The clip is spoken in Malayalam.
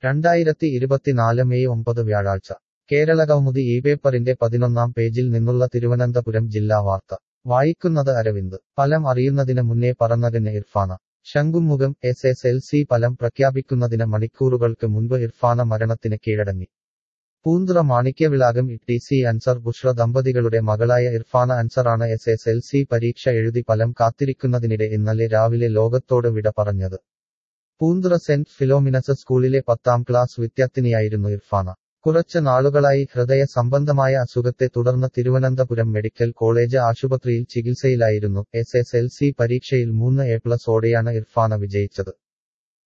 രണ്ടായിരത്തി ഇരുപത്തിനാല് മെയ് ഒമ്പത് വ്യാഴാഴ്ച കേരളകൗമുദി ഈ പേപ്പറിന്റെ പതിനൊന്നാം പേജിൽ നിന്നുള്ള തിരുവനന്തപുരം ജില്ലാ വാർത്ത വായിക്കുന്നത് അരവിന്ദ് ഫലം അറിയുന്നതിന് മുന്നേ പറന്നകന് Irfana Shankhumukham S S L C ഫലം പ്രഖ്യാപിക്കുന്നതിന് മണിക്കൂറുകൾക്ക് മുൻപ് ഇർഫാന മരണത്തിന് കീഴടങ്ങി പൂന്തുറ മാണിക്യവിളാകം ടി സി അൻസർ ബുഷ്ര ദമ്പതികളുടെ മകളായ ഇർഫാന അൻസറാണ് എസ് എസ് എൽ സി പരീക്ഷ എഴുതി ഫലം കാത്തിരിക്കുന്നതിനിടെ ഇന്നലെ രാവിലെ ലോകത്തോട് വിട പറഞ്ഞത് പൂന്തുറ സെന്റ് ഫിലോമിനസ് സ്കൂളിലെ പത്താം ക്ലാസ് വിദ്യാർത്ഥിനിയായിരുന്നു ഇർഫാന കുറച്ച് നാളുകളായി ഹൃദയ സംബന്ധമായ അസുഖത്തെ തുടർന്ന് തിരുവനന്തപുരം മെഡിക്കൽ കോളേജ് ആശുപത്രിയിൽ ചികിത്സയിലായിരുന്നു എസ് എസ് എൽ സി പരീക്ഷയിൽ മൂന്ന് എ പ്ലസ് ഓടെയാണ് ഇർഫാന വിജയിച്ചത്